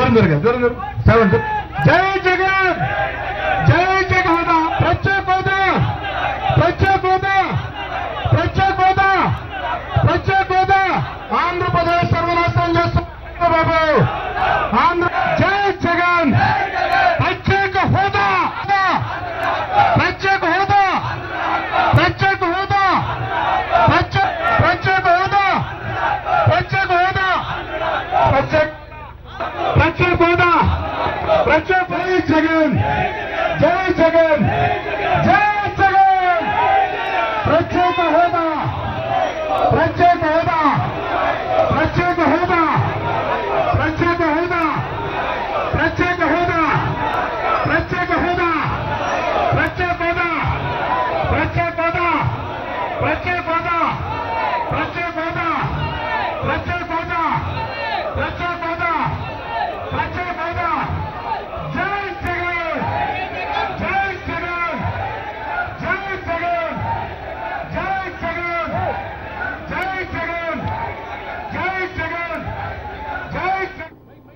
దూరం జరగ దూరం జరగ సెవెన్ జై జగన్ జై జగన్ హోదా ప్రత్యేక హోదా ప్రత్యేక హోదా ప్రత్యేక హోదా ప్రత్యేక హోదా ఆంధ్రప్రదేశ్ సర్వనాశనం చేస్తున్నారు బాబు ఆంధ్ర జై జగన్ ప్రత్యేక హోదా ప్రత్యేక హోదా ప్రత్యేక హోదా ప్రత్యేక ప్రత్యేక హోదా ప్రత్యేక హోదా ప్రత్యేక ప్రత్యేక హోదా ప్రత్యేక జై జగన్ జై జగన్ జై జగన్ ప్రత్యేక హోదా ప్రత్యేక హోదా ప్రత్యేక హోదా ప్రత్యేక హోదా ప్రత్యేక హోదా ప్రత్యేక హోదా ప్రత్యేక హోదా ప్రత్యేక హోదా ప్రత్యేక హోదా ప్రత్యేక హోదా ప్రత్యేక హోదా ప్రత్యేక హోదా ప్రత్యేక హోదా జై జగన్ జై జగన్ జై జగన్ జై జగన్ జై జగన్ జై జగన్ జై జగన్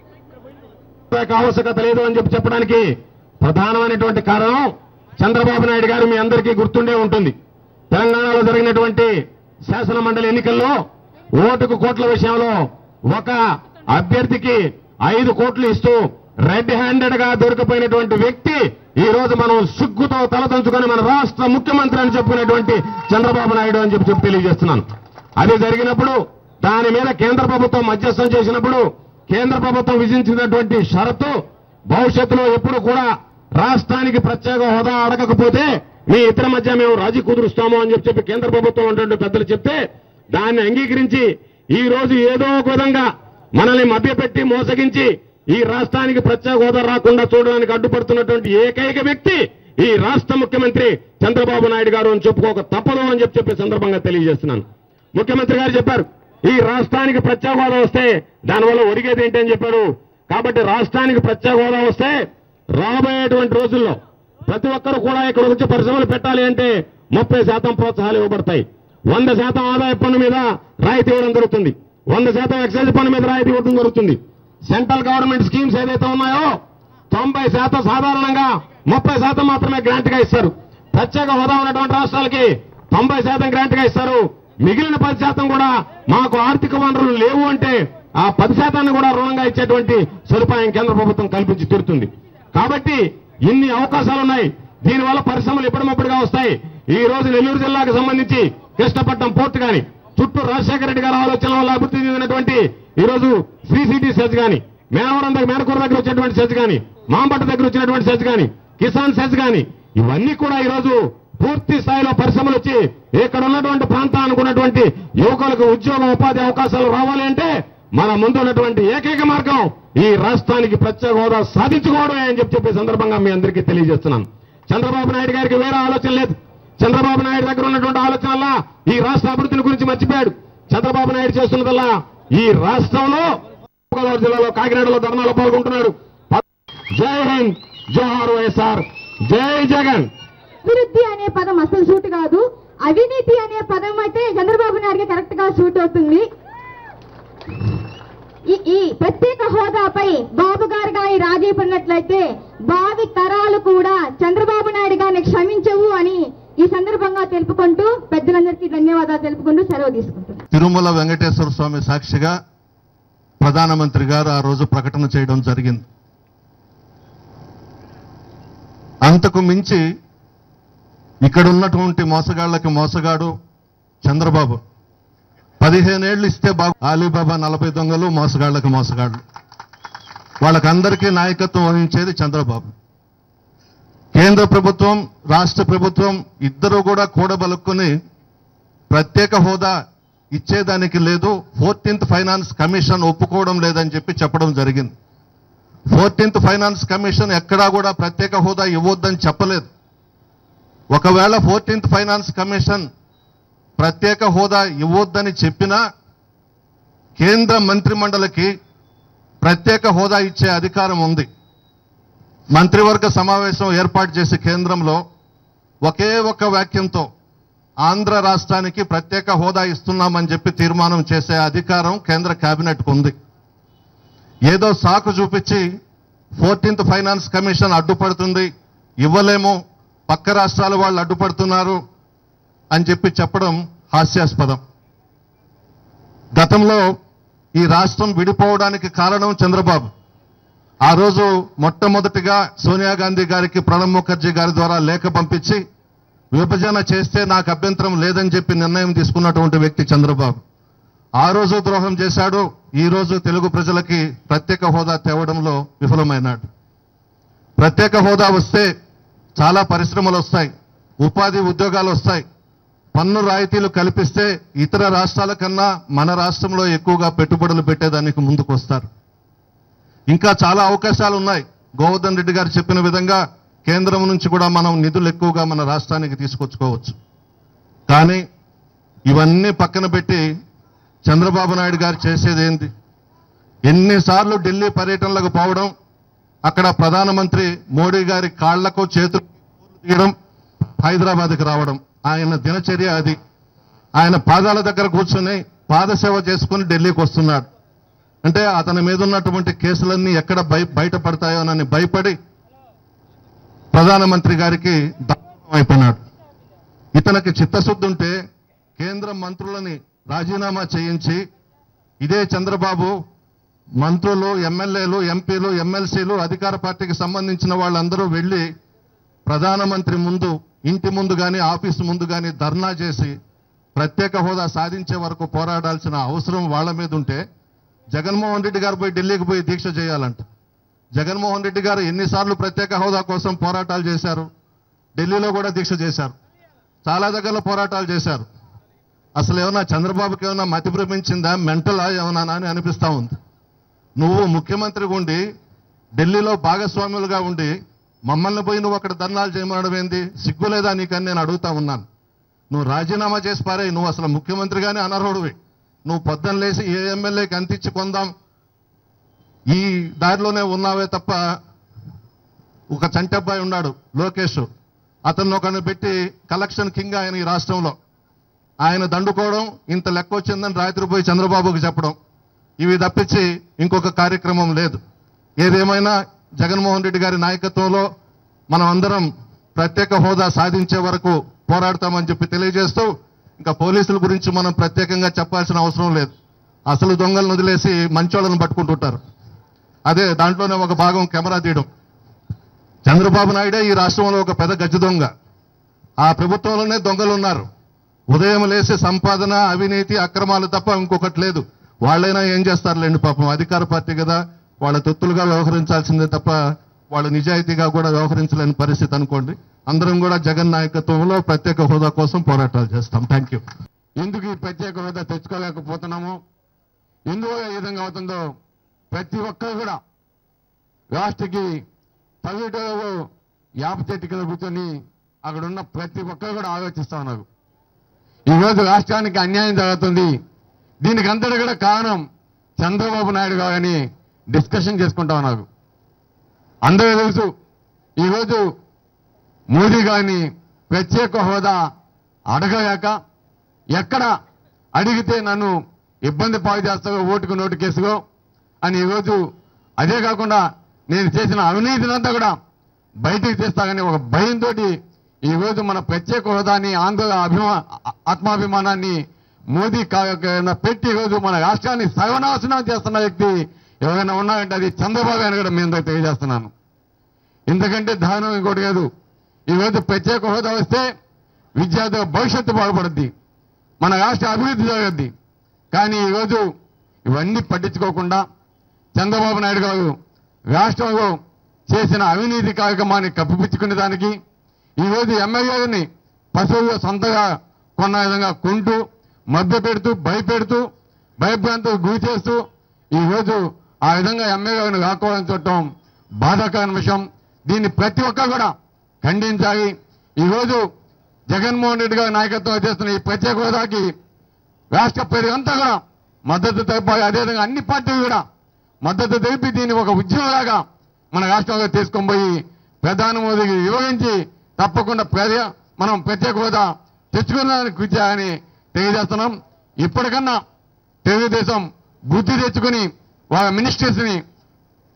యొక్క ఆవశ్యకత లేదు అని చెప్పి చెప్పడానికి ప్రధానమైనటువంటి కారణం చంద్రబాబు నాయుడు గారు మీ అందరికీ గుర్తుండే ఉంటుంది తెలంగాణలో జరిగినటువంటి శాసన మండలి ఎన్నికల్లో ఓటుకు కోట్ల విషయంలో ఒక అభ్యర్థికి ఐదు కోట్లు ఇస్తూ రెడ్ హ్యాండెడ్ గా దొరికిపోయినటువంటి వ్యక్తి ఈ రోజు మనం సిగ్గుతో తలదంచుకొని మన రాష్ట్ర ముఖ్యమంత్రి అని చెప్పుకునేటువంటి చంద్రబాబు నాయుడు అని చెప్పి చెప్పి తెలియజేస్తున్నాను అది జరిగినప్పుడు దాని మీద కేంద్ర ప్రభుత్వం మధ్యస్థం చేసినప్పుడు కేంద్ర ప్రభుత్వం విధించినటువంటి షరతు భవిష్యత్తులో ఎప్పుడు కూడా రాష్ట్రానికి ప్రత్యేక హోదా అడగకపోతే మీ ఇతర మధ్య మేము రాజీ కుదురుస్తాము అని చెప్పి చెప్పి కేంద్ర ప్రభుత్వం ఉన్నటువంటి పెద్దలు చెప్తే దాన్ని అంగీకరించి ఈ రోజు ఏదో ఒక విధంగా మనల్ని మభ్యపెట్టి మోసగించి ఈ రాష్ట్రానికి ప్రత్యేక హోదా రాకుండా చూడడానికి అడ్డుపడుతున్నటువంటి ఏకైక వ్యక్తి ఈ రాష్ట్ర ముఖ్యమంత్రి చంద్రబాబు నాయుడు గారు అని చెప్పుకోక తప్పదు అని చెప్పి చెప్పే సందర్భంగా తెలియజేస్తున్నాను ముఖ్యమంత్రి గారు చెప్పారు ఈ రాష్ట్రానికి ప్రత్యేక హోదా వస్తే దానివల్ల ఒరిగేది ఏంటి అని చెప్పారు కాబట్టి రాష్ట్రానికి ప్రత్యేక హోదా వస్తే రాబోయేటువంటి రోజుల్లో ప్రతి ఒక్కరు కూడా ఇక్కడ వచ్చి పరిశ్రమలు పెట్టాలి అంటే ముప్పై శాతం ప్రోత్సాహాలు ఇవ్వబడతాయి వంద శాతం ఆదాయ పన్ను మీద రాయితీ ఇవ్వడం జరుగుతుంది వంద శాతం ఎక్సైజ్ పన్ను మీద రాయితీ ఇవ్వడం జరుగుతుంది సెంట్రల్ గవర్నమెంట్ స్కీమ్స్ ఏదైతే ఉన్నాయో తొంభై శాతం సాధారణంగా ముప్పై శాతం మాత్రమే గ్రాంట్ గా ఇస్తారు ప్రత్యేక హోదా ఉన్నటువంటి రాష్ట్రాలకి తొంభై శాతం గ్రాంట్ గా ఇస్తారు మిగిలిన పది శాతం కూడా మాకు ఆర్థిక వనరులు లేవు అంటే ఆ పది శాతాన్ని కూడా రుణంగా ఇచ్చేటువంటి సదుపాయం కేంద్ర ప్రభుత్వం కల్పించి తీరుతుంది కాబట్టి ఇన్ని అవకాశాలు ఉన్నాయి దీనివల్ల పరిశ్రమలు ఎప్పటికప్పుడుగా వస్తాయి ఈ రోజు నెల్లూరు జిల్లాకు సంబంధించి కృష్ణపట్నం పోర్టు గాని చుట్టూ రాజశేఖర రెడ్డి గారి ఆలోచన వల్ల అభివృద్ధి చెందినటువంటి ఈ రోజు శ్రీ సిటీ సెజ్ గాని మేనవరం దగ్గర మేనకూర దగ్గర వచ్చేటువంటి సెజ్ గాని మాంపట్ట దగ్గర వచ్చినటువంటి సెజ్ గాని కిసాన్ సెజ్ గాని ఇవన్నీ కూడా ఈ రోజు పూర్తి స్థాయిలో పరిశ్రమలు వచ్చి ఇక్కడ ఉన్నటువంటి ప్రాంతానికి ఉన్నటువంటి యువకులకు ఉద్యోగ ఉపాధి అవకాశాలు రావాలి అంటే మన ముందు ఉన్నటువంటి ఏకైక మార్గం ఈ రాష్ట్రానికి ప్రత్యేక హోదా సాధించుకోవడమే అని చెప్పి చెప్పే సందర్భంగా మీ అందరికీ తెలియజేస్తున్నాను చంద్రబాబు నాయుడు గారికి వేరే ఆలోచన లేదు చంద్రబాబు నాయుడు దగ్గర ఉన్నటువంటి ఆలోచన వల్ల ఈ రాష్ట్ర అభివృద్ధిని గురించి మర్చిపోయాడు చంద్రబాబు నాయుడు చేస్తున్నదల్లా ఈ రాష్ట్రంలో గోదావరి జిల్లాలో కాకినాడలో ధర్నాలో పాల్గొంటున్నాడు జై హింద్ జోహార్ వైఎస్ఆర్ జై జగన్ అభివృద్ధి అనే పదం అసలు సూట్ కాదు అవినీతి అనే పదం అయితే చంద్రబాబు నాయుడుకి కరెక్ట్ గా సూట్ అవుతుంది ఈ ఈ ప్రత్యేక హోదాపై బాబు గారు గారి రాజీ పడినట్లయితే భావి తరాలు కూడా చంద్రబాబు నాయుడు గారిని క్షమించవు అని ఈ సందర్భంగా తెలుపుకుంటూ పెద్దలందరికీ ధన్యవాదాలు తెలుపుకుంటూ సెలవు తీసుకుంటున్నాను తిరుమల వెంకటేశ్వర స్వామి సాక్షిగా ప్రధానమంత్రి గారు ఆ రోజు ప్రకటన చేయడం జరిగింది అంతకు మించి ఇక్కడ ఉన్నటువంటి మోసగాళ్ళకి మోసగాడు చంద్రబాబు పదిహేనేళ్లు ఇస్తే బాగు అలీబాబా నలభై దొంగలు మోసగాళ్ళకి మోసగాళ్ళు వాళ్ళకందరికీ నాయకత్వం వహించేది చంద్రబాబు కేంద్ర ప్రభుత్వం రాష్ట్ర ప్రభుత్వం ఇద్దరు కూడా కూడబలుక్కుని ప్రత్యేక హోదా ఇచ్చేదానికి లేదు ఫోర్టీన్త్ ఫైనాన్స్ కమిషన్ ఒప్పుకోవడం లేదని చెప్పి చెప్పడం జరిగింది ఫోర్టీన్త్ ఫైనాన్స్ కమిషన్ ఎక్కడా కూడా ప్రత్యేక హోదా ఇవ్వొద్దని చెప్పలేదు ఒకవేళ ఫోర్టీన్త్ ఫైనాన్స్ కమిషన్ ప్రత్యేక హోదా ఇవ్వొద్దని చెప్పినా కేంద్ర మంత్రిమండలికి ప్రత్యేక హోదా ఇచ్చే అధికారం ఉంది మంత్రివర్గ సమావేశం ఏర్పాటు చేసి కేంద్రంలో ఒకే ఒక్క వాక్యంతో ఆంధ్ర రాష్ట్రానికి ప్రత్యేక హోదా ఇస్తున్నామని చెప్పి తీర్మానం చేసే అధికారం కేంద్ర కేబినెట్కు ఉంది ఏదో సాకు చూపించి ఫోర్టీన్త్ ఫైనాన్స్ కమిషన్ అడ్డుపడుతుంది ఇవ్వలేము పక్క రాష్ట్రాల వాళ్ళు అడ్డుపడుతున్నారు అని చెప్పి చెప్పడం హాస్యాస్పదం గతంలో ఈ రాష్ట్రం విడిపోవడానికి కారణం చంద్రబాబు ఆ రోజు మొట్టమొదటిగా సోనియా గాంధీ గారికి ప్రణబ్ ముఖర్జీ గారి ద్వారా లేఖ పంపించి విభజన చేస్తే నాకు అభ్యంతరం లేదని చెప్పి నిర్ణయం తీసుకున్నటువంటి వ్యక్తి చంద్రబాబు ఆ రోజు ద్రోహం చేశాడు ఈ రోజు తెలుగు ప్రజలకి ప్రత్యేక హోదా తేవడంలో విఫలమైనాడు ప్రత్యేక హోదా వస్తే చాలా పరిశ్రమలు వస్తాయి ఉపాధి ఉద్యోగాలు వస్తాయి పన్ను రాయితీలు కల్పిస్తే ఇతర రాష్ట్రాల కన్నా మన రాష్ట్రంలో ఎక్కువగా పెట్టుబడులు పెట్టేదానికి ముందుకు వస్తారు ఇంకా చాలా అవకాశాలు ఉన్నాయి గోవర్ధన్ రెడ్డి గారు చెప్పిన విధంగా కేంద్రం నుంచి కూడా మనం నిధులు ఎక్కువగా మన రాష్ట్రానికి తీసుకొచ్చుకోవచ్చు కానీ ఇవన్నీ పక్కన పెట్టి చంద్రబాబు నాయుడు గారు చేసేది ఏంది ఎన్నిసార్లు ఢిల్లీ పర్యటనలకు పోవడం అక్కడ ప్రధానమంత్రి మోడీ గారి కాళ్లకు చేతులు తీయడం హైదరాబాద్కి రావడం ఆయన దినచర్య అది ఆయన పాదాల దగ్గర కూర్చొని పాదసేవ చేసుకుని ఢిల్లీకి వస్తున్నాడు అంటే అతని మీద ఉన్నటువంటి కేసులన్నీ ఎక్కడ బయ బయటపడతాయోనని భయపడి ప్రధానమంత్రి గారికి దూరం అయిపోయినాడు ఇతనికి చిత్తశుద్ధి ఉంటే కేంద్ర మంత్రులని రాజీనామా చేయించి ఇదే చంద్రబాబు మంత్రులు ఎమ్మెల్యేలు ఎంపీలు ఎమ్మెల్సీలు అధికార పార్టీకి సంబంధించిన వాళ్ళందరూ వెళ్లి ప్రధానమంత్రి ముందు ఇంటి ముందు గాని ఆఫీసు ముందు గాని ధర్నా చేసి ప్రత్యేక హోదా సాధించే వరకు పోరాడాల్సిన అవసరం వాళ్ళ మీద ఉంటే జగన్మోహన్ రెడ్డి గారు పోయి ఢిల్లీకి పోయి దీక్ష చేయాలంట జగన్మోహన్ రెడ్డి గారు ఎన్నిసార్లు ప్రత్యేక హోదా కోసం పోరాటాలు చేశారు ఢిల్లీలో కూడా దీక్ష చేశారు చాలా దగ్గరలో పోరాటాలు చేశారు అసలు ఏమన్నా చంద్రబాబుకి ఏమన్నా మతి భ్రమించిందా మెంటలా ఏమన్నా అని అనిపిస్తా ఉంది నువ్వు ముఖ్యమంత్రిగా ఉండి ఢిల్లీలో భాగస్వాములుగా ఉండి మమ్మల్ని పోయి నువ్వు అక్కడ ధర్నాలు చేయమనడం ఏంది సిగ్గులేదా నీకని నేను అడుగుతా ఉన్నాను నువ్వు రాజీనామా చేసి పారే నువ్వు అసలు ముఖ్యమంత్రిగానే అనర్హుడివి నువ్వు పొద్దున్న లేసి ఏ ఎమ్మెల్యేకి అంతించి కొందాం ఈ దారిలోనే ఉన్నావే తప్ప ఒక చంటబ్బాయి ఉన్నాడు లోకేష్ అతను ఒకరిని పెట్టి కలెక్షన్ కింగ్ ఆయన ఈ రాష్ట్రంలో ఆయన దండుకోవడం ఇంత లెక్క వచ్చిందని రాత్రి పోయి చంద్రబాబుకి చెప్పడం ఇవి తప్పించి ఇంకొక కార్యక్రమం లేదు ఏదేమైనా జగన్మోహన్ రెడ్డి గారి నాయకత్వంలో మనం అందరం ప్రత్యేక హోదా సాధించే వరకు పోరాడతామని చెప్పి తెలియజేస్తూ ఇంకా పోలీసుల గురించి మనం ప్రత్యేకంగా చెప్పాల్సిన అవసరం లేదు అసలు దొంగలను వదిలేసి మంచోళ్ళను పట్టుకుంటుంటారు అదే దాంట్లోనే ఒక భాగం కెమెరా తీయడం చంద్రబాబు నాయుడే ఈ రాష్ట్రంలో ఒక పెద్ద గజ్జి దొంగ ఆ ప్రభుత్వంలోనే దొంగలు ఉన్నారు ఉదయం లేసి సంపాదన అవినీతి అక్రమాలు తప్ప ఇంకొకటి లేదు వాళ్ళైనా ఏం చేస్తారులేండి పాపం అధికార పార్టీ కదా వాళ్ళ తొత్తులుగా వ్యవహరించాల్సిందే తప్ప వాళ్ళు నిజాయితీగా కూడా వ్యవహరించలేని పరిస్థితి అనుకోండి అందరం కూడా జగన్ నాయకత్వంలో ప్రత్యేక హోదా కోసం పోరాటాలు చేస్తాం థ్యాంక్ యూ ఎందుకు ఈ ప్రత్యేక హోదా తెచ్చుకోలేకపోతున్నాము ఎందుకు ఈ విధంగా అవుతుందో ప్రతి ఒక్కరు కూడా రాష్ట్రకి పల్లెటూరు యాప చెట్టు కింద కూర్చొని అక్కడ ఉన్న ప్రతి ఒక్కరు కూడా ఆలోచిస్తా ఉన్నారు ఈరోజు రాష్ట్రానికి అన్యాయం జరుగుతుంది దీనికి అంతటి కూడా కారణం చంద్రబాబు నాయుడు గారని డిస్కషన్ చేసుకుంటా ఉన్నారు అందరూ తెలుసు ఈరోజు మోదీ గారిని ప్రత్యేక హోదా అడగలేక ఎక్కడ అడిగితే నన్ను ఇబ్బంది పాలు చేస్తారో ఓటుకు నోటు కేసులో అని ఈరోజు అదే కాకుండా నేను చేసిన అవినీతినంతా కూడా బయటికి తీస్తానని ఒక భయంతో ఈరోజు మన ప్రత్యేక హోదాని ఆంధ్ర అభిమా ఆత్మాభిమానాన్ని మోదీ కా- పెట్టి ఈరోజు మన రాష్ట్రాన్ని సర్వనాశనం చేస్తున్న వ్యక్తి ఎవరైనా ఉన్నారంటే అది చంద్రబాబు అని కూడా మీ అందరికి తెలియజేస్తున్నాను ఎందుకంటే దారుణం ఇంకోటి కాదు ఈరోజు ప్రత్యేక హోదా వస్తే విద్యార్థుల భవిష్యత్తు బాగుపడుద్ది మన రాష్ట్ర అభివృద్ధి జరగద్ది కానీ ఈరోజు ఇవన్నీ పట్టించుకోకుండా చంద్రబాబు నాయుడు గారు రాష్ట్రంలో చేసిన అవినీతి కార్యక్రమాన్ని కప్పిపుచ్చుకునే దానికి ఈరోజు ఎమ్మెల్యేలని పశువులు సొంతగా కొన్న విధంగా కొంటూ మభ్య పెడుతూ భయపెడుతూ భయభ్రాంతులు గురి చేస్తూ ఈరోజు ఆ విధంగా ఎమ్మెల్యేలను రాకోవడం చూడటం బాధాకరమైన విషయం దీన్ని ప్రతి ఒక్కరు కూడా ఖండించాలి ఈరోజు జగన్మోహన్ రెడ్డి గారి నాయకత్వం చేస్తున్న ఈ ప్రత్యేక హోదాకి రాష్ట్ర ప్రజలంతా కూడా మద్దతు తెలిపాలి అదేవిధంగా అన్ని పార్టీలు కూడా మద్దతు తెలిపి దీన్ని ఒక ఉద్యమంలాగా మన రాష్ట్రంలో తీసుకొని పోయి ప్రధాని మోదీకి వివరించి తప్పకుండా ప్రజ మనం ప్రత్యేక హోదా తెచ్చుకున్నానికి కృషి చేయాలని తెలియజేస్తున్నాం ఇప్పటికన్నా తెలుగుదేశం బుద్ధి తెచ్చుకుని వాళ్ళ మినిస్టర్స్ ని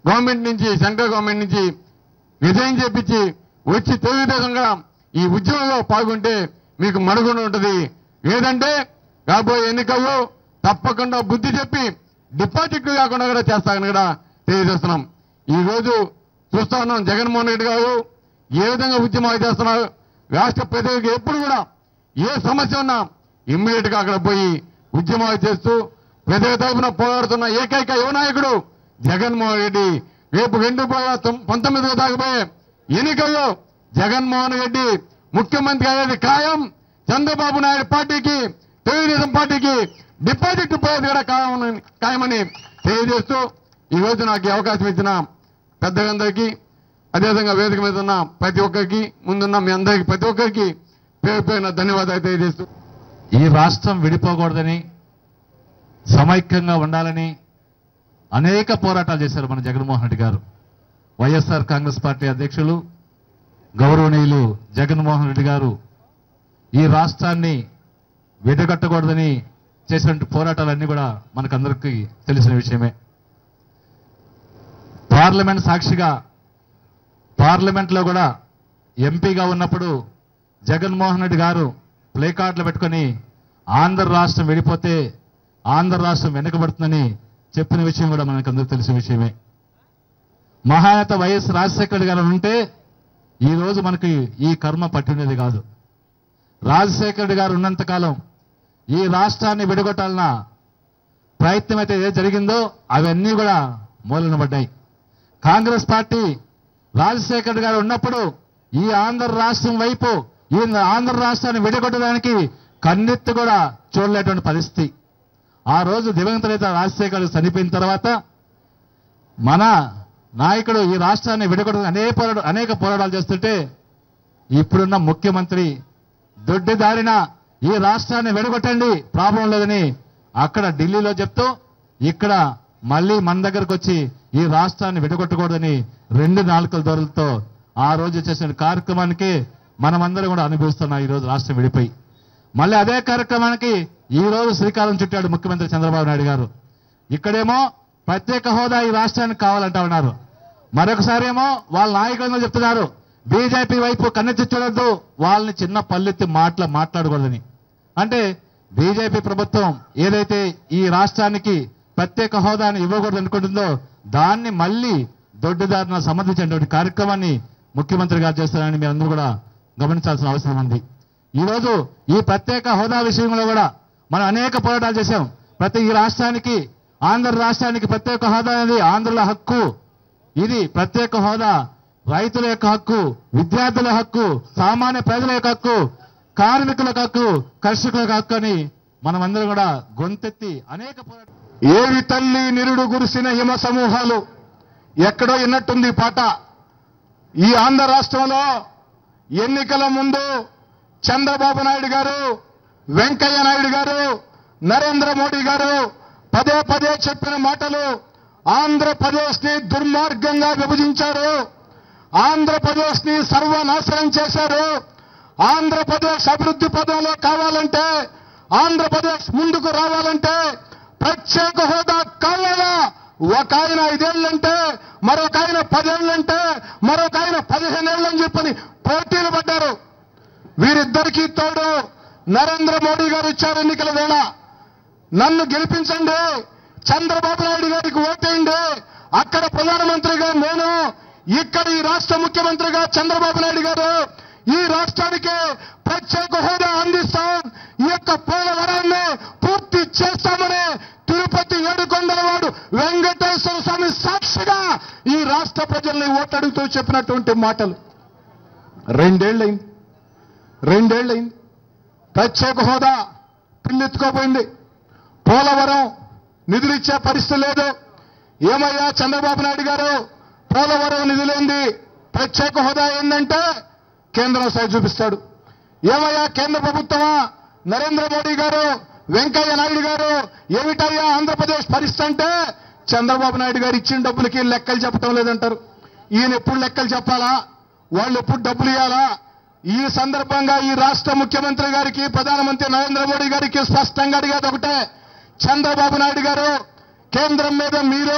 గవర్నమెంట్ నుంచి సెంట్రల్ గవర్నమెంట్ నుంచి విజయం చేపించి వచ్చి తెలుగుదేశంగా ఈ ఉద్యమంలో పాల్గొంటే మీకు మనుగడ ఉంటుంది ఏదంటే రాబోయే ఎన్నికల్లో తప్పకుండా బుద్ధి చెప్పి డిపాజిట్లు కాకుండా కూడా చేస్తామని కూడా తెలియజేస్తున్నాం ఈ రోజు చూస్తా ఉన్నాం జగన్మోహన్ రెడ్డి గారు ఏ విధంగా ఉద్యమాలు చేస్తున్నారు రాష్ట్ర ప్రజలకు ఎప్పుడు కూడా ఏ సమస్య ఉన్నా ఇమ్మీడియట్ గా అక్కడ పోయి ఉద్యమాలు చేస్తూ ప్రజల తరఫున పోరాడుతున్న ఏకైక యువ నాయకుడు జగన్మోహన్ రెడ్డి రేపు రెండు వేల తొమ్- పంతొమ్మిదిలో దాకపోయే ఎన్నికల్లో జగన్మోహన్ రెడ్డి ముఖ్యమంత్రి అయ్యేది ఖాయం చంద్రబాబు నాయుడు పార్టీకి తెలుగుదేశం పార్టీకి డిపాజిట్ పోయేది కూడా ఖాయమని ఖాయమని తెలియజేస్తూ ఈ రోజు నాకు ఈ అవకాశం ఇచ్చిన పెద్దలందరికీ అదేవిధంగా వేదిక మీద ఉన్న ప్రతి ఒక్కరికి ముందున్న మీ అందరికీ ప్రతి ఒక్కరికి పేరు పేరున ధన్యవాదాలు తెలియజేస్తూ ఈ రాష్ట్రం విడిపోకూడదని సమైక్యంగా ఉండాలని అనేక పోరాటాలు చేశారు మన జగన్మోహన్ రెడ్డి గారు వైఎస్ఆర్ కాంగ్రెస్ పార్టీ అధ్యక్షులు గౌరవనీయులు జగన్మోహన్ రెడ్డి గారు ఈ రాష్ట్రాన్ని విడగట్టకూడదని చేసినటువంటి పోరాటాలన్నీ కూడా మనకందరికీ తెలిసిన విషయమే పార్లమెంట్ సాక్షిగా పార్లమెంట్లో కూడా ఎంపీగా ఉన్నప్పుడు జగన్మోహన్ రెడ్డి గారు ప్లే కార్డులు పెట్టుకొని ఆంధ్ర రాష్ట్రం విడిపోతే ఆంధ్ర రాష్ట్రం వెనుకబడుతుందని చెప్పిన విషయం కూడా మనకు అందరూ తెలిసిన విషయమే మహానేత వైఎస్ రాజశేఖర రెడ్డి గారు ఉంటే ఈ రోజు మనకి ఈ కర్మ పట్టినది కాదు రాజశేఖర రెడ్డి గారు ఉన్నంతకాలం ఈ రాష్ట్రాన్ని విడగొట్టాలన్న ప్రయత్నం అయితే ఏది జరిగిందో అవన్నీ కూడా మూలన పడ్డాయి కాంగ్రెస్ పార్టీ రాజశేఖర్ రెడ్డి గారు ఉన్నప్పుడు ఈ ఆంధ్ర రాష్ట్రం వైపు ఈ ఆంధ్ర రాష్ట్రాన్ని విడగొట్టడానికి కన్నెత్తి కూడా చూడలేటువంటి పరిస్థితి ఆ రోజు దివంగత నేత రాజశేఖర్ రెడ్డి చనిపోయిన తర్వాత మన నాయకుడు ఈ రాష్ట్రాన్ని విడగొట్టడానికి అనేక పోరాట అనేక పోరాటాలు చేస్తుంటే ఇప్పుడున్న ముఖ్యమంత్రి దొడ్డి దారిన ఈ రాష్ట్రాన్ని విడగొట్టండి ప్రాబ్లం లేదని అక్కడ ఢిల్లీలో చెప్తూ ఇక్కడ మళ్ళీ మన దగ్గరకు వచ్చి ఈ రాష్ట్రాన్ని విడగొట్టకూడదని రెండు నాలుకల దొరలతో ఆ రోజు చేసిన కార్యక్రమానికి మనమందరం కూడా అనుభవిస్తున్నాం ఈ రోజు రాష్ట్రం విడిపోయి మళ్ళీ అదే కార్యక్రమానికి ఈ రోజు శ్రీకారం చుట్టాడు ముఖ్యమంత్రి చంద్రబాబు నాయుడు గారు ఇక్కడేమో ప్రత్యేక హోదా ఈ రాష్ట్రానికి కావాలంటా ఉన్నారు మరొకసారి ఏమో వాళ్ళ నాయకులందరూ చెప్తున్నారు బీజేపీ వైపు కన్నెత్తి చూడొద్దు వాళ్ళని చిన్న పల్లెత్తి మాటల మాట్లాడకూడదని అంటే బీజేపీ ప్రభుత్వం ఏదైతే ఈ రాష్ట్రానికి ప్రత్యేక హోదాని ఇవ్వకూడదు అనుకుంటుందో దాన్ని మళ్ళీ దొడ్డిదారిన సమర్థించేటువంటి కార్యక్రమాన్ని ముఖ్యమంత్రి గారు చేస్తారని మీరందరూ కూడా గమనించాల్సిన అవసరం ఉంది ఈ రోజు ఈ ప్రత్యేక హోదా విషయంలో కూడా మనం అనేక పోరాటాలు చేశాం ప్రతి ఈ రాష్ట్రానికి ఆంధ్ర రాష్ట్రానికి ప్రత్యేక హోదా అనేది ఆంధ్రుల హక్కు ఇది ప్రత్యేక హోదా రైతుల యొక్క హక్కు విద్యార్థుల హక్కు సామాన్య ప్రజల యొక్క హక్కు కార్మికుల హక్కు కర్షకుల హక్కు అని మనమందరం కూడా గొంతెత్తి అనేక పోరాటాలు ఏవి తల్లి నిరుడు గురిసిన హిమ సమూహాలు ఎక్కడో విన్నట్టుంది ఈ పాట ఈ ఆంధ్ర రాష్ట్రంలో ఎన్నికల ముందు చంద్రబాబు నాయుడు గారు వెంకయ్య నాయుడు గారు నరేంద్ర మోడీ గారు పదే పదే చెప్పిన మాటలు ఆంధ్రప్రదేశ్ ని దుర్మార్గంగా విభజించారు ఆంధ్రప్రదేశ్ ని సర్వనాశనం చేశారు ఆంధ్రప్రదేశ్ అభివృద్ధి పదంలో కావాలంటే ఆంధ్రప్రదేశ్ ముందుకు రావాలంటే ప్రత్యేక హోదా కావాలా ఒక ఆయన ఐదేళ్లంటే మరొక ఆయన పదేళ్లంటే మరొక ఆయన పదిహేనేళ్ళని చెప్పని పోటీలు పడ్డారు వీరిద్దరికీ తోడు నరేంద్ర మోడీ గారు ఇచ్చారు ఎన్నికల వేళ నన్ను గెలిపించండి చంద్రబాబు నాయుడు గారికి ఓటేయండి అక్కడ ప్రధానమంత్రిగా నేను ఇక్కడ ఈ రాష్ట్ర ముఖ్యమంత్రిగా చంద్రబాబు నాయుడు గారు ఈ రాష్ట్రానికి ప్రత్యేక హోదా అందిస్తాం ఈ యొక్క పోలవరాన్ని పూర్తి చేస్తామని తిరుపతి ఏడుకొండల వాడు వెంకటేశ్వర స్వామి సాక్షిగా ఈ రాష్ట్ర ప్రజల్ని ఓటడుగుతూ చెప్పినటువంటి మాటలు రెండేళ్లైంది రెండేళ్లైంది ప్రత్యేక హోదా పిల్లెత్తుకోపోయింది పోలవరం నిధులు ఇచ్చే పరిస్థితి లేదు ఏమయ్యా చంద్రబాబు నాయుడు గారు పోలవరం నిధులేంది ప్రత్యేక హోదా ఏందంటే కేంద్రం సైడ్ చూపిస్తాడు ఏమయ్యా కేంద్ర ప్రభుత్వమా నరేంద్ర మోడీ గారు వెంకయ్య నాయుడు గారు ఏమిటయ్యా ఆంధ్రప్రదేశ్ పరిస్థితి అంటే చంద్రబాబు నాయుడు గారు ఇచ్చిన డబ్బులకి లెక్కలు చెప్పడం లేదంటారు ఈయన ఎప్పుడు లెక్కలు చెప్పాలా వాళ్ళు ఎప్పుడు డబ్బులు ఇవ్వాలా ఈ సందర్భంగా ఈ రాష్ట్ర ముఖ్యమంత్రి గారికి ప్రధానమంత్రి నరేంద్ర మోడీ గారికి స్పష్టంగా అడిగేది ఒకటే చంద్రబాబు నాయుడు గారు కేంద్రం మీద మీరు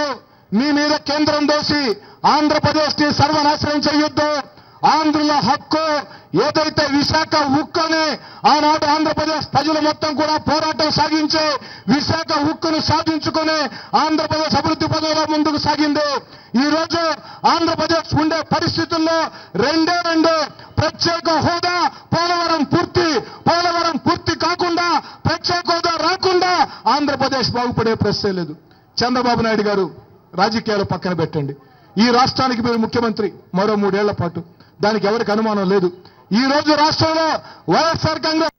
మీ మీద కేంద్రం దోసి ఆంధ్రప్రదేశ్ ని సర్వనాశనం చేయొద్దు ఆంధ్రుల హక్కు ఏదైతే విశాఖ ఉక్కుని ఆనాడు ఆంధ్రప్రదేశ్ ప్రజలు మొత్తం కూడా పోరాటం సాగించి విశాఖ ఉక్కును సాధించుకుని ఆంధ్రప్రదేశ్ అభివృద్ధి పదంలో ముందుకు సాగింది ఈ రోజు ఆంధ్రప్రదేశ్ ఉండే పరిస్థితుల్లో రెండే రెండు ప్రత్యేక హోదా పోలవరం పూర్తి పోలవరం పూర్తి కాకుండా ప్రత్యేక హోదా రాకుండా ఆంధ్రప్రదేశ్ బాగుపడే ప్రశ్నే లేదు చంద్రబాబు నాయుడు గారు రాజకీయాలు పక్కన పెట్టండి ఈ రాష్ట్రానికి మీరు ముఖ్యమంత్రి మరో మూడేళ్ల పాటు దానికి ఎవరికి అనుమానం లేదు ఈ రోజు రాష్ట్రంలో వైఎస్ఆర్ కాంగ్రెస్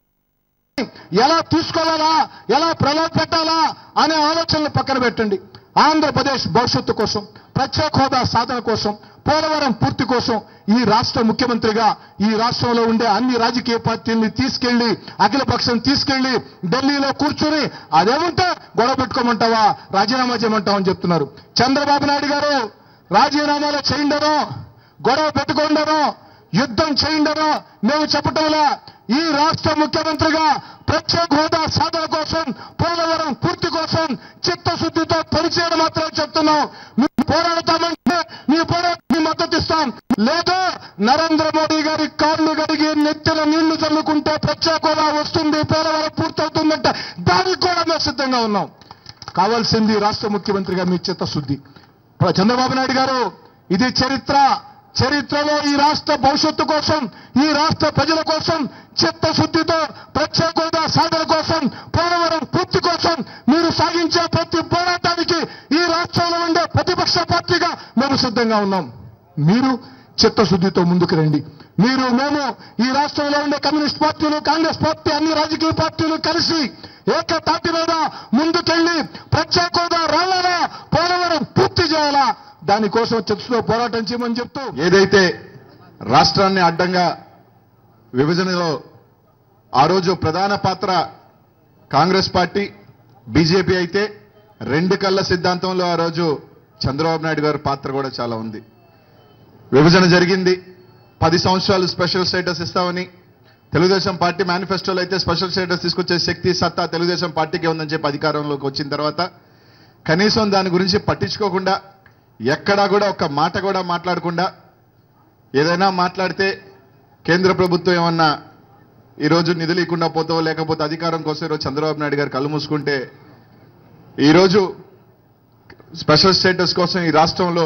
ఎలా తీసుకోవాలా ఎలా ప్రలోభ పెట్టాలా అనే ఆలోచనలు పక్కన పెట్టండి ఆంధ్రప్రదేశ్ భవిష్యత్తు కోసం ప్రత్యేక హోదా సాధన కోసం పోలవరం పూర్తి కోసం ఈ రాష్ట్ర ముఖ్యమంత్రిగా ఈ రాష్ట్రంలో ఉండే అన్ని రాజకీయ పార్టీల్ని తీసుకెళ్లి అఖిలపక్షం తీసుకెళ్లి ఢిల్లీలో కూర్చుని అదేమంటే గొడవ పెట్టుకోమంటావా రాజీనామా చేయమంటావని చెప్తున్నారు చంద్రబాబు నాయుడు గారు రాజీనామాలు చేయండనో గొడవ పెట్టుకోండనో యుద్ధం చేయండనో మేము చెప్పటంలా ఈ రాష్ట్ర ముఖ్యమంత్రిగా ప్రత్యేక హోదా సాధన కోసం పోలవరం పూర్తి కోసం చిత్తశుద్ధితో పనిచేయడం మాత్రం చెప్తున్నాం మేము పోరాడతామంటే మీ పోరాటానికి మద్దతు ఇస్తాం లేదా నరేంద్ర మోడీ గారి కాళ్ళు గడిగి నెత్తిన నీళ్లు చల్లుకుంటే ప్రత్యేక హోదా వస్తుంది పోలవరం పూర్తవుతుందంటే దానికి కూడా మేము సిద్ధంగా ఉన్నాం కావాల్సింది రాష్ట్ర ముఖ్యమంత్రిగా మీ చిత్తశుద్ధి ప్ర- చంద్రబాబు నాయుడు గారు ఇది చరిత్ర చరిత్రలో ఈ రాష్ట్ర భవిష్యత్తు కోసం ఈ రాష్ట్ర ప్రజల కోసం చిత్తశుద్ధితో ప్రత్యేక హోదా సాధన కోసం పోలవరం పూర్తి కోసం మీరు సాగించే ప్రతి పోరాటానికి ఈ రాష్ట్రంలో ఉండే ప్రతిపక్ష పార్టీగా మేము సిద్ధంగా ఉన్నాం మీరు చిత్తశుద్ధితో ముందుకు రండి మీరు మేము ఈ రాష్ట్రంలో ఉండే కమ్యూనిస్ట్ పార్టీలు కాంగ్రెస్ పార్టీ అన్ని రాజకీయ పార్టీలు కలిసి ఏకతాటి మీద ముందుకెళ్లి ప్రత్యేక హోదా రావాలా పోలవరం పూర్తి చేయాలా దానికోసం చర్చలో పోరాటం చేయమని చెప్తూ ఏదైతే రాష్ట్రాన్ని అడ్డంగా విభజనలో ఆ రోజు ప్రధాన పాత్ర కాంగ్రెస్ పార్టీ బీజేపీ అయితే రెండు కళ్ళ సిద్ధాంతంలో ఆ రోజు చంద్రబాబు నాయుడు గారి పాత్ర కూడా చాలా ఉంది విభజన జరిగింది పది సంవత్సరాలు స్పెషల్ స్టేటస్ ఇస్తామని తెలుగుదేశం పార్టీ మేనిఫెస్టోలో అయితే స్పెషల్ స్టేటస్ తీసుకొచ్చే శక్తి సత్తా తెలుగుదేశం పార్టీకే ఉందని చెప్పి అధికారంలోకి వచ్చిన తర్వాత కనీసం దాని గురించి పట్టించుకోకుండా ఎక్కడా కూడా ఒక మాట కూడా మాట్లాడకుండా ఏదైనా మాట్లాడితే కేంద్ర ప్రభుత్వం ఏమన్నా ఈరోజు నిధులు ఇవ్వకుండా పోతో లేకపోతే అధికారం కోసం ఈరోజు చంద్రబాబు నాయుడు గారు కళ్ళు మూసుకుంటే ఈరోజు స్పెషల్ స్టేటస్ కోసం ఈ రాష్ట్రంలో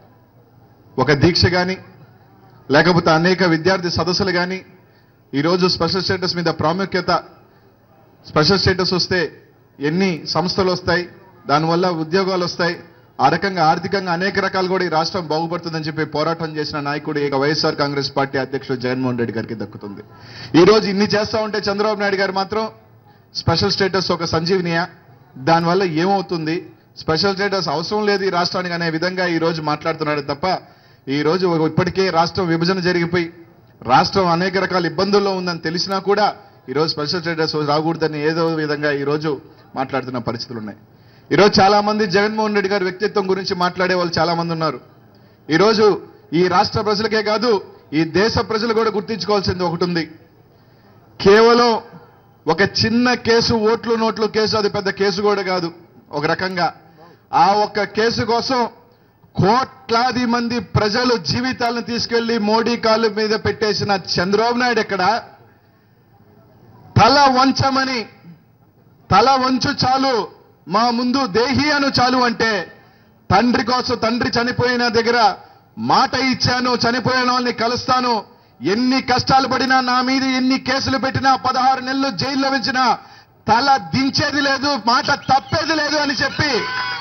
ఒక దీక్ష కానీ లేకపోతే అనేక విద్యార్థి సదస్సులు కానీ ఈరోజు స్పెషల్ స్టేటస్ మీద ప్రాముఖ్యత స్పెషల్ స్టేటస్ వస్తే ఎన్ని సంస్థలు వస్తాయి దానివల్ల ఉద్యోగాలు వస్తాయి ఆ రకంగా ఆర్థికంగా అనేక రకాలు కూడా ఈ రాష్ట్రం బాగుపడుతుందని చెప్పి పోరాటం చేసిన నాయకుడు ఇక వైఎస్ఆర్ కాంగ్రెస్ పార్టీ అధ్యక్షుడు జగన్మోహన్ రెడ్డి గారికి దక్కుతుంది ఈ రోజు ఇన్ని చేస్తా ఉంటే చంద్రబాబు నాయుడు గారు మాత్రం స్పెషల్ స్టేటస్ ఒక సంజీవనియా దానివల్ల ఏమవుతుంది స్పెషల్ స్టేటస్ అవసరం లేదు ఈ రాష్ట్రానికి అనే విధంగా ఈ రోజు మాట్లాడుతున్నాడు తప్ప ఈ రోజు ఇప్పటికే రాష్ట్రం విభజన జరిగిపోయి రాష్ట్రం అనేక రకాల ఇబ్బందుల్లో ఉందని తెలిసినా కూడా ఈ రోజు స్పెషల్ స్టేటస్ రాకూడదని ఏదో విధంగా ఈ రోజు మాట్లాడుతున్న పరిస్థితులు ఉన్నాయి ఈరోజు చాలా మంది జగన్మోహన్ రెడ్డి గారి వ్యక్తిత్వం గురించి మాట్లాడే వాళ్ళు చాలా మంది ఉన్నారు ఈరోజు ఈ రాష్ట్ర ప్రజలకే కాదు ఈ దేశ ప్రజలు కూడా గుర్తించుకోవాల్సింది ఒకటి ఉంది కేవలం ఒక చిన్న కేసు ఓట్లు నోట్లు కేసు అది పెద్ద కేసు కూడా కాదు ఒక రకంగా ఆ ఒక్క కేసు కోసం కోట్లాది మంది ప్రజలు జీవితాలను తీసుకెళ్లి మోడీ కాళ్ళు మీద పెట్టేసిన చంద్రబాబు నాయుడు ఎక్కడ తల వంచమని తల వంచు చాలు మా ముందు దేహి అను చాలు అంటే తండ్రి కోసం తండ్రి చనిపోయిన దగ్గర మాట ఇచ్చాను చనిపోయిన వాళ్ళని కలుస్తాను ఎన్ని కష్టాలు పడినా నా మీద ఎన్ని కేసులు పెట్టినా పదహారు నెలలు జైల్లో ఉంచినా తల దించేది లేదు మాట తప్పేది లేదు అని చెప్పి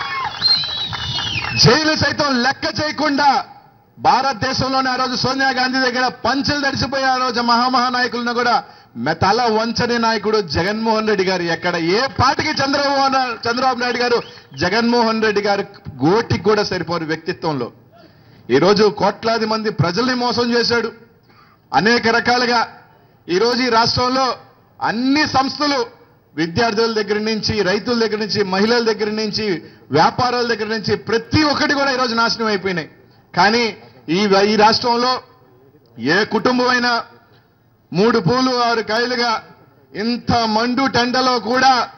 జైలు సైతం లెక్క చేయకుండా భారతదేశంలోనే ఆ రోజు సోనియా గాంధీ దగ్గర పంచులు తడిసిపోయే ఆ రోజు మహామహానాయకులను కూడా మె- తల వంచని నాయకుడు జగన్మోహన్ రెడ్డి గారు ఎక్కడ ఏ పార్టీకి చంద్రబాబు నా- చంద్రబాబు నాయుడు గారు జగన్మోహన్ రెడ్డి గారు గోటికి కూడా సరిపోరు వ్యక్తిత్వంలో ఈరోజు కోట్లాది మంది ప్రజల్ని మోసం చేశాడు అనేక రకాలుగా ఈరోజు ఈ రాష్ట్రంలో అన్ని సంస్థలు విద్యార్థుల దగ్గర నుంచి రైతుల దగ్గర నుంచి మహిళల దగ్గర నుంచి వ్యాపారాల దగ్గర నుంచి ప్రతి ఒక్కటి కూడా ఈరోజు నాశనం అయిపోయినాయి కానీ ఈ ఈ రాష్ట్రంలో ఏ కుటుంబమైనా మూడు పూలు ఆరు కాయలుగా ఇంత మండు టెండలో కూడా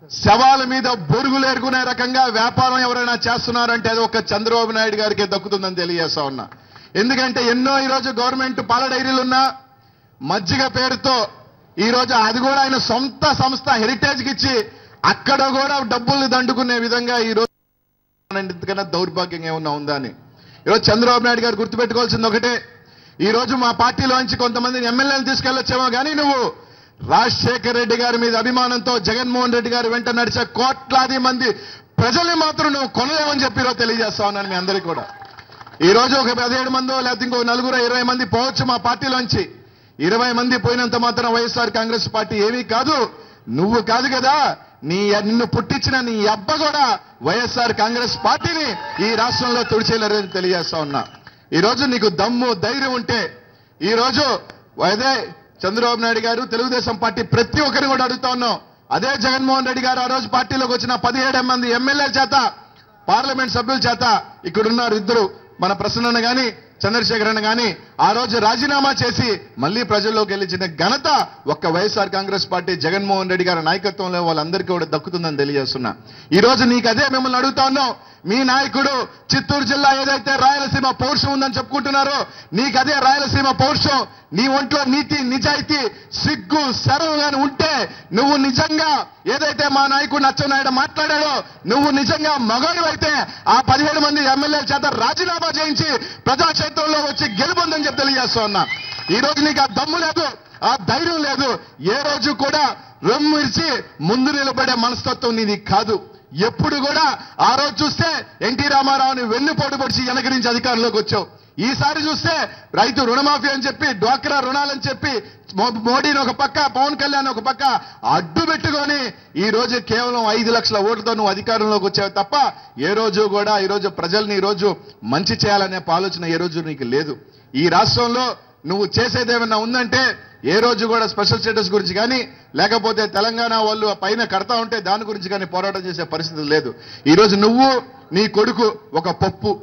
శవాల మీద బొరుగులు ఎరుగునే రకంగా వ్యాపారం ఎవరైనా చేస్తున్నారంటే అది ఒక చంద్రబాబు నాయుడు గారికి దక్కుతుందని తెలియజేస్తా ఉన్నా ఎందుకంటే ఎన్నో ఈరోజు గవర్నమెంట్ పాల డైరీలు ఉన్నా మజ్జిగ పేరుతో ఈ రోజు అది కూడా ఆయన సొంత సంస్థ హెరిటేజ్కి ఇచ్చి అక్కడ కూడా డబ్బుల్ని దండుకునే విధంగా ఈ రోజు ఇంతకన్నా దౌర్భాగ్యం ఏమన్నా ఉందా అని ఈరోజు చంద్రబాబు నాయుడు గారు గుర్తుపెట్టుకోవాల్సింది ఒకటే ఈ రోజు మా పార్టీలోంచి కొంతమందిని ఎమ్మెల్యేలు తీసుకెళ్లొచ్చేమో కానీ నువ్వు రాజశేఖర్ రెడ్డి గారి మీద అభిమానంతో జగన్మోహన్ రెడ్డి గారి వెంట నడిచే కోట్లాది మంది ప్రజల్ని మాత్రం నువ్వు కొనలేమని చెప్పి ఈరోజు తెలియజేస్తా ఉన్నాను మీ అందరికీ కూడా ఈ రోజు ఒక పదిహేడు మందో లేకపోతే ఇంకో నలుగురు ఇరవై మంది పోవచ్చు మా పార్టీలోంచి ఇరవై మంది పోయినంత మాత్రం వైఎస్ఆర్ కాంగ్రెస్ పార్టీ ఏమీ కాదు నువ్వు కాదు కదా నీ నిన్ను పుట్టించిన నీ అబ్బ కూడా వైఎస్ఆర్ కాంగ్రెస్ పార్టీని ఈ రాష్ట్రంలో తుడిచేయలేరని తెలియజేస్తా ఉన్నా ఈ రోజు నీకు దమ్ము ధైర్యం ఉంటే ఈ రోజు అదే చంద్రబాబు నాయుడు గారు తెలుగుదేశం పార్టీ ప్రతి ఒక్కరిని కూడా అడుగుతా ఉన్నాం అదే జగన్మోహన్ రెడ్డి గారు ఆ రోజు పార్టీలోకి వచ్చిన పదిహేడు మంది ఎమ్మెల్యేల చేత పార్లమెంట్ సభ్యుల చేత ఇక్కడున్నారు ఇద్దరు మన ప్రసన్న గాని చంద్రశేఖరన్ గాని ఆ రోజు రాజీనామా చేసి మళ్ళీ ప్రజల్లోకి వెళ్ళించిన ఘనత ఒక్క వైఎస్ఆర్ కాంగ్రెస్ పార్టీ జగన్మోహన్ రెడ్డి గారి నాయకత్వంలో వాళ్ళందరికీ కూడా దక్కుతుందని తెలియజేస్తున్నా ఈ రోజు నీకు అదే మిమ్మల్ని అడుగుతా ఉన్నాం మీ నాయకుడు చిత్తూరు జిల్లా ఏదైతే రాయలసీమ పౌరుషం ఉందని చెప్పుకుంటున్నారో నీకు అదే రాయలసీమ పౌరుషం నీ ఒంట్లో నీతి నిజాయితీ సిగ్గు శరం గాని ఉంటే నువ్వు నిజంగా ఏదైతే మా నాయకుడు నచ్చనాయుడు మాట్లాడాడో నువ్వు నిజంగా మగవాడు అయితే ఆ పదిహేడు మంది ఎమ్మెల్యేల చేత రాజీనామా చేయించి ప్రజాక్షేత్రంలో వచ్చి గెలుపొందని చెప్పి తెలియజేస్తా ఉన్నా ఈ రోజు నీకు ఆ దమ్ము లేదు ఆ ధైర్యం లేదు ఏ రోజు కూడా రొమ్మిర్చి ముందు నిలబడే మనస్తత్వం నీది కాదు ఎప్పుడు కూడా ఆ రోజు చూస్తే ఎన్టీ రామారావుని వెన్నుపోటు పొడిచి వెనక నుంచి అధికారంలోకి వచ్చావు ఈసారి చూస్తే రైతు రుణమాఫీ అని చెప్పి డ్వాక్రా రుణాలని చెప్పి మో- మోడీని ఒక పక్క పవన్ కళ్యాణ్ ఒక పక్క అడ్డు పెట్టుకొని ఈ రోజు కేవలం ఐదు లక్షల ఓట్లతో నువ్వు అధికారంలోకి వచ్చావు తప్ప ఏ రోజు కూడా ఈ రోజు ప్రజల్ని ఈ రోజు మంచి చేయాలనే ఆలోచన ఏ రోజు నీకు లేదు ఈ రాష్ట్రంలో నువ్వు చేసేది ఏమన్నా ఉందంటే ఏ రోజు కూడా స్పెషల్ స్టేటస్ గురించి కానీ లేకపోతే తెలంగాణ వాళ్ళు ఆ పైన కడతా ఉంటే దాని గురించి కానీ పోరాటం చేసే పరిస్థితి లేదు ఈ రోజు నువ్వు నీ కొడుకు ఒక పప్పు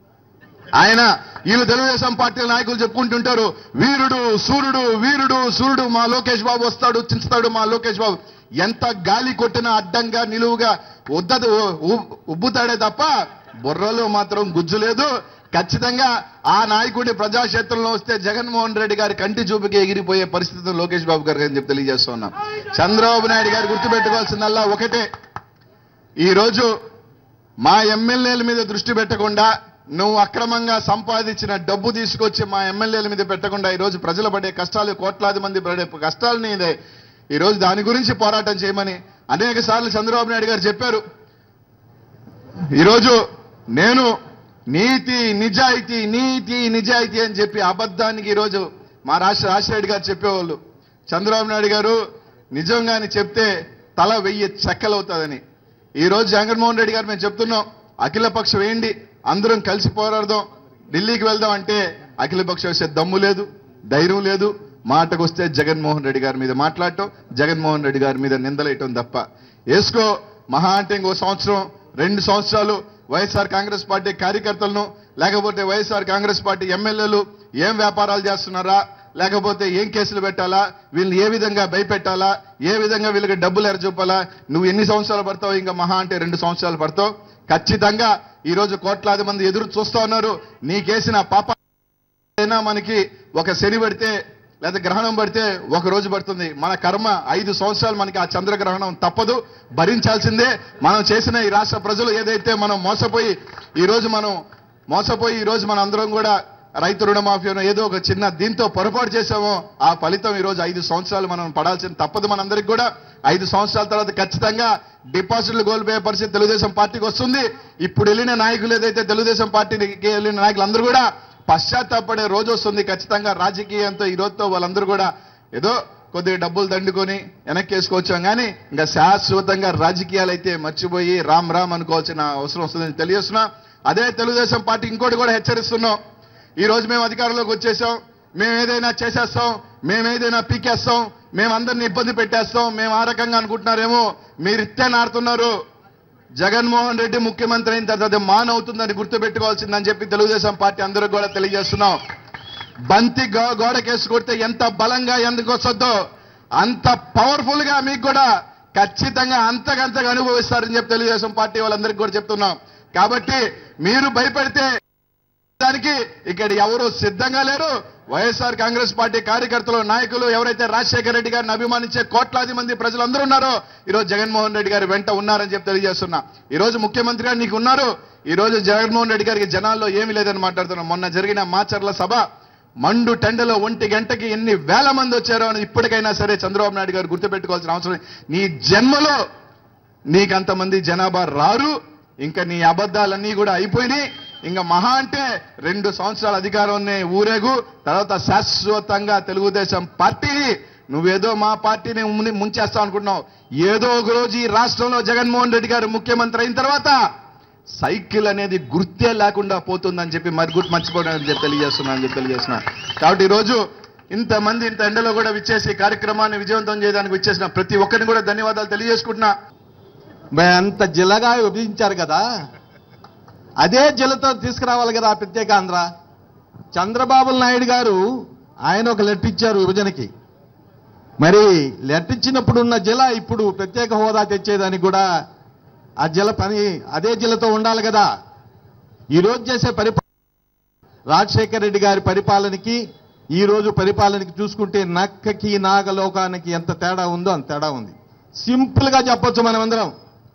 ఆయన వీళ్ళు తెలుగుదేశం పార్టీ నాయకులు చెప్పుకుంటుంటారు వీరుడు సూర్యుడు వీరుడు సూర్యుడు మా లోకేష్ బాబు వస్తాడు చించుతాడు మా లోకేష్ బాబు ఎంత గాలి కొట్టినా అడ్డంగా నిలువుగా ఉద్దదు ఉ- ఉబ్బుతాడే తప్ప బుర్రలో మాత్రం గుజ్జు లేదు ఖచ్చితంగా ఆ నాయకుడి ప్రజాక్షేత్రంలో వస్తే జగన్మోహన్ రెడ్డి గారి కంటి చూపుకి ఎగిరిపోయే పరిస్థితి లోకేష్ బాబు గారు అని చెప్పి తెలియజేస్తున్నాం చంద్రబాబు నాయుడు గారు గుర్తుపెట్టుకోవాల్సిందల్లా ఒకటే ఈ రోజు మా ఎమ్మెల్యేల మీద దృష్టి పెట్టకుండా నువ్వు అక్రమంగా సంపాదించిన డబ్బు తీసుకొచ్చి మా ఎమ్మెల్యేల మీద పెట్టకుండా ఈ రోజు ప్రజలు పడే కష్టాలు కోట్లాది మంది పడే కష్టాలని ఇదే ఈ రోజు దాని గురించి పోరాటం చేయమని అనేక సార్లు చంద్రబాబు నాయుడు గారు చెప్పారు ఈరోజు నేను నీతి నిజాయితీ నీతి నిజాయితీ అని చెప్పి అబద్ధానికి ఈరోజు మా రాష్ట్ర రాజశేఖర్ గారు చెప్పేవాళ్ళు చంద్రబాబు నాయుడు గారు నిజంగాని చెప్తే తల వెయ్యి చెక్కలవుతుందని ఈ రోజు జగన్మోహన్ రెడ్డి గారు మేము చెప్తున్నాం అఖిల పక్షం వేయండి అందరం కలిసి పోరాడదాం ఢిల్లీకి వెళ్దాం అంటే అఖిల పక్షం వేసే దమ్ము లేదు ధైర్యం లేదు మాటకు వస్తే జగన్మోహన్ రెడ్డి గారి మీద మాట్లాడటం జగన్మోహన్ రెడ్డి గారి మీద నిందలేయటం తప్ప వేసుకో మహా అంటే ఇంకో సంవత్సరం రెండు సంవత్సరాలు వైఎస్ఆర్ కాంగ్రెస్ పార్టీ కార్యకర్తలను లేకపోతే వైఎస్ఆర్ కాంగ్రెస్ పార్టీ ఎమ్మెల్యేలు ఏం వ్యాపారాలు చేస్తున్నారా లేకపోతే ఏం కేసులు పెట్టాలా వీళ్ళని ఏ విధంగా భయపెట్టాలా ఏ విధంగా వీళ్ళకి డబ్బులు ఎరచూపాలా నువ్వు ఎన్ని సంవత్సరాలు పడతావు ఇంకా మహా అంటే రెండు సంవత్సరాలు పడతావు ఖచ్చితంగా ఈ రోజు కోట్లాది మంది ఎదురు చూస్తా ఉన్నారు నీకేసిన పాప అయినా మనకి ఒక శని పడితే లేదా గ్రహణం పడితే ఒక రోజు పడుతుంది మన కర్మ ఐదు సంవత్సరాలు మనకి ఆ చంద్రగ్రహణం తప్పదు భరించాల్సిందే మనం చేసిన ఈ రాష్ట్ర ప్రజలు ఏదైతే మనం మోసపోయి ఈ రోజు మనం మోసపోయి ఈ రోజు మన అందరం కూడా రైతు రుణమాఫీను ఏదో ఒక చిన్న దీంతో పొరపాటు చేసామో ఆ ఫలితం ఈ రోజు ఐదు సంవత్సరాలు మనం పడాల్సిన తప్పదు మనందరికి కూడా ఐదు సంవత్సరాల తర్వాత ఖచ్చితంగా డిపాజిట్లు కోల్పోయే పరిస్థితి తెలుగుదేశం పార్టీకి వస్తుంది ఇప్పుడు వెళ్ళిన నాయకులు ఏదైతే తెలుగుదేశం పార్టీకి వెళ్ళిన నాయకులు అందరూ కూడా పశ్చాత్తాపడే రోజు వస్తుంది ఖచ్చితంగా రాజకీయంతో ఈ రోజుతో వాళ్ళందరూ కూడా ఏదో కొద్దిగా డబ్బులు దండుకొని వెనక్కి వేసుకోవచ్చాం కానీ ఇంకా శాశ్వతంగా రాజకీయాలు అయితే మర్చిపోయి రామ్ రామ్ అనుకోవాల్సిన అవసరం వస్తుందని తెలియజేస్తున్నా అదే తెలుగుదేశం పార్టీ ఇంకోటి కూడా హెచ్చరిస్తున్నాం ఈ రోజు మేము అధికారంలోకి వచ్చేసాం మేము ఏదైనా చేసేస్తాం మేము ఏదైనా పీకేస్తాం మేము అందరిని ఇబ్బంది పెట్టేస్తాం మేము ఆ రకంగా అనుకుంటున్నారేమో మీరు ఇట్టే నాడుతున్నారు జగన్మోహన్ రెడ్డి ముఖ్యమంత్రి అయిన తర్వాత అది మాన్ అవుతుందని గుర్తుపెట్టుకోవాల్సిందని చెప్పి తెలుగుదేశం పార్టీ అందరూ కూడా తెలియజేస్తున్నాం బంతి గో- గోడకేసి కొడితే ఎంత బలంగా ఎందుకు వస్తుందో అంత పవర్ఫుల్ గా మీకు కూడా ఖచ్చితంగా అంతకంతగా అనుభవిస్తారని చెప్పి తెలుగుదేశం పార్టీ వాళ్ళందరికీ కూడా చెప్తున్నాం కాబట్టి మీరు భయపడితే దానికి ఇక్కడ ఎవరు సిద్ధంగా లేరు వైఎస్ఆర్ కాంగ్రెస్ పార్టీ కార్యకర్తలు నాయకులు ఎవరైతే రాజశేఖర రెడ్డి గారిని అభిమానించే కోట్లాది మంది ప్రజలందరూ ఉన్నారో ఈరోజు జగన్మోహన్ రెడ్డి గారి వెంట ఉన్నారని చెప్పి తెలియజేస్తున్నా ఈ రోజు ముఖ్యమంత్రి గారు నీకు ఉన్నారు ఈ రోజు జగన్మోహన్ రెడ్డి గారికి జనాల్లో ఏమీ లేదని మాట్లాడుతున్నాం మొన్న జరిగిన మాచర్ల సభ మండు టెండలో ఒంటి గంటకి ఎన్ని వేల మంది వచ్చారో అని ఇప్పటికైనా సరే చంద్రబాబు నాయుడు గారు గుర్తుపెట్టుకోవాల్సిన అవసరం లేదు. నీ జన్మలో నీకంతమంది జనాభా రారు ఇంకా నీ అబద్ధాలన్నీ కూడా అయిపోయినాయి ఇంకా మహా అంటే రెండు సంవత్సరాల అధికారాన్ని ఊరేగు తర్వాత శాశ్వతంగా తెలుగుదేశం పార్టీని నువ్వేదో మా పార్టీని ముని- ముంచేస్తావు అనుకుంటున్నావు ఏదో ఒక రోజు ఈ రాష్ట్రంలో జగన్మోహన్ రెడ్డి గారు ముఖ్యమంత్రి అయిన తర్వాత సైకిల్ అనేది గుర్తే లేకుండా పోతుందని చెప్పి మరి గుర్తు మర్చిపోవడానికి చెప్పి తెలియజేస్తున్నాను అని చెప్పి తెలియజేస్తున్నాను కాబట్టి ఈరోజు ఇంతమంది ఇంత ఎండలో కూడా విచ్చేసి ఈ కార్యక్రమాన్ని విజయవంతం చేయడానికి విచ్చేసిన ప్రతి ఒక్కరిని కూడా ధన్యవాదాలు తెలియజేసుకుంటున్నా మరి అంత జిల్లగా విభజించారు కదా అదే జిల్లతో తీసుకురావాలి కదా ఆ ప్రత్యేక ఆంధ్ర చంద్రబాబు నాయుడు గారు ఆయన ఒక లెటర్ ఇచ్చారు విభజనకి మరి లెటర్ ఇచ్చినప్పుడు ఉన్న జిల్లా ఇప్పుడు ప్రత్యేక హోదా తెచ్చేదానికి కూడా ఆ జిల్ల పని అదే జిల్లతో ఉండాలి కదా ఈ రోజు చేసే పరిపాలన రాజశేఖర రెడ్డి గారి పరిపాలనకి ఈ రోజు పరిపాలనకి చూసుకుంటే నక్కకి నాగలోకానికి ఎంత తేడా ఉందో అంత తేడా ఉంది సింపుల్ గా చెప్పొచ్చు మనమందరం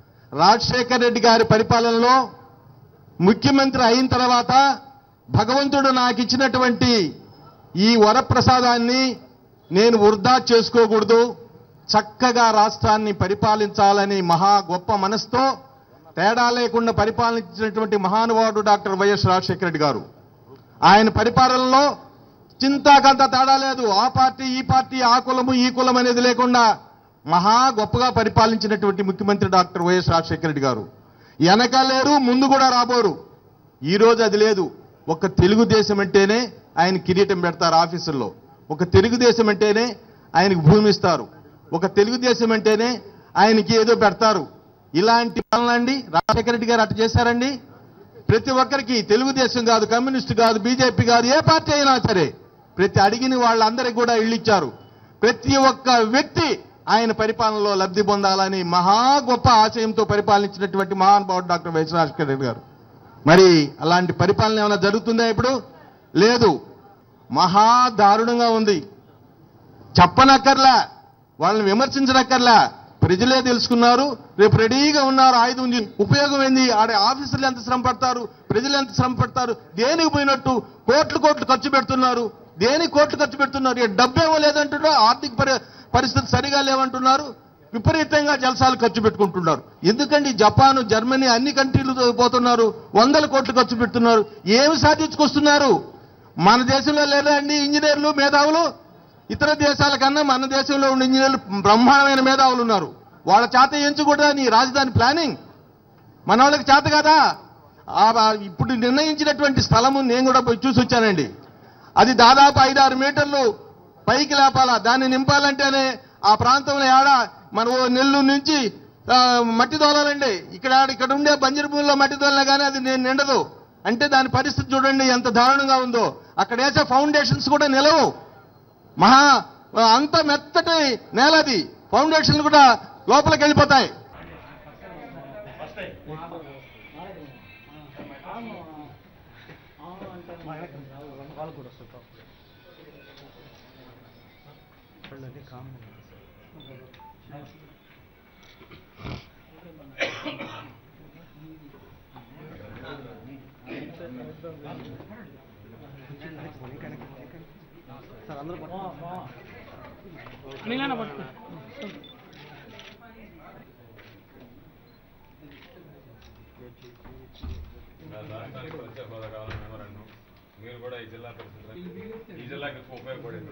రాజశేఖర రెడ్డి గారి పరిపాలనలో ముఖ్యమంత్రి అయిన తర్వాత భగవంతుడు నాకు ఇచ్చినటువంటి ఈ వరప్రసాదాన్ని నేను వృధా చేసుకోకూడదు చక్కగా రాష్ట్రాన్ని పరిపాలించాలని మహా గొప్ప మనసుతో తేడా లేకుండా పరిపాలించినటువంటి మహానుభావుడు డాక్టర్ వైఎస్ రాజశేఖర రెడ్డి గారు ఆయన పరిపాలనలో చింతాకంత తేడా లేదు ఆ పార్టీ ఈ పార్టీ ఆ కులము ఈ కులం అనేది లేకుండా మహా గొప్పగా పరిపాలించినటువంటి ముఖ్యమంత్రి డాక్టర్ వైఎస్ రాజశేఖర రెడ్డి గారు వెనక లేరు ముందు కూడా రాబోరు ఈ రోజు అది లేదు ఒక తెలుగుదేశం అంటేనే ఆయన కిరీటం పెడతారు ఆఫీసుల్లో ఒక తెలుగుదేశం అంటేనే ఆయనకు భూమి ఇస్తారు ఒక తెలుగుదేశం అంటేనే ఆయనకి ఏదో పెడతారు ఇలాంటి పనులండి రాజశేఖర రెడ్డి గారు అటు చేశారండి ప్రతి ఒక్కరికి తెలుగుదేశం కాదు కమ్యూనిస్ట్ కాదు బీజేపీ కాదు ఏ పార్టీ అయినా సరే ప్రతి అడిగిన వాళ్ళందరికీ కూడా ఇళ్ళు ఇచ్చారు ప్రతి ఒక్క వ్యక్తి ఆయన పరిపాలనలో లబ్ధి పొందాలని మహా గొప్ప ఆశయంతో పరిపాలించినటువంటి మహానుభావుడు డాక్టర్ వైఎస్ రాజశేఖర రెడ్డి గారు మరి అలాంటి పరిపాలన ఏమైనా జరుగుతుందా ఇప్పుడు లేదు మహా దారుణంగా ఉంది చెప్పనక్కర్లా వాళ్ళని విమర్శించనక్కర్లా ప్రజలే తెలుసుకున్నారు రేపు రెడీగా ఉన్నారు ఆయుధం ఉంది ఉపయోగం ఏంది ఆడ ఆఫీసర్లు ఎంత శ్రమ పడతారు ప్రజలు ఎంత శ్రమ పడతారు దేనికి పోయినట్టు కోట్లు కోట్లు ఖర్చు పెడుతున్నారు దేనికి కోట్లు ఖర్చు పెడుతున్నారు ఈ డబ్బేమో లేదంటున్నారు ఆర్థిక పరి- పరిస్థితి సరిగా లేవంటున్నారు విపరీతంగా జలసాలు ఖర్చు పెట్టుకుంటున్నారు ఎందుకండి జపాన్ జర్మనీ అన్ని కంట్రీలు పోతున్నారు వందల కోట్లు ఖర్చు పెడుతున్నారు ఏమి సాధించుకొస్తున్నారు మన దేశంలో లేదా అండి ఇంజనీర్లు మేధావులు ఇతర దేశాల కన్నా మన దేశంలో ఉన్న ఇంజనీర్లు బ్రహ్మాండమైన మేధావులు ఉన్నారు వాళ్ళ చేత ఎంచుకుంటా నీ రాజధాని ప్లానింగ్ మన వాళ్ళకి చేత కదా ఆ- ఆ ఇప్పుడు నిర్ణయించినటువంటి స్థలము నేను కూడా పోయి చూసి వచ్చానండి అది దాదాపు ఐదారు మీటర్లు పైకి లేపాలా దాన్ని నింపాలంటేనే ఆ ప్రాంతంలో ఏడ మన ఓ నెల్లూరు నుంచి ఆ, మట్టి దోలాలండి ఇక్కడ ఇక్కడ ఉండే బంజరు భూమిలో మట్టి దోలినా కానీ అది నేను నిండదు అంటే దాని పరిస్థితి చూడండి ఎంత దారుణంగా ఉందో అక్కడ వేసే ఫౌండేషన్స్ కూడా నిలవు మహా అంత మెత్తటి నేలది ఫౌండేషన్లు కూడా లోపలికి వెళ్ళిపోతాయి మీరు కూడా ఈ జిల్లా పరిస్థితులు ఈ జిల్లాకి ఉపయోగపడేది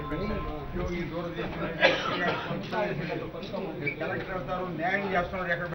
కలెక్టర్ అవుతారు న్యాయం చేస్తున్నారు ఎక్కడ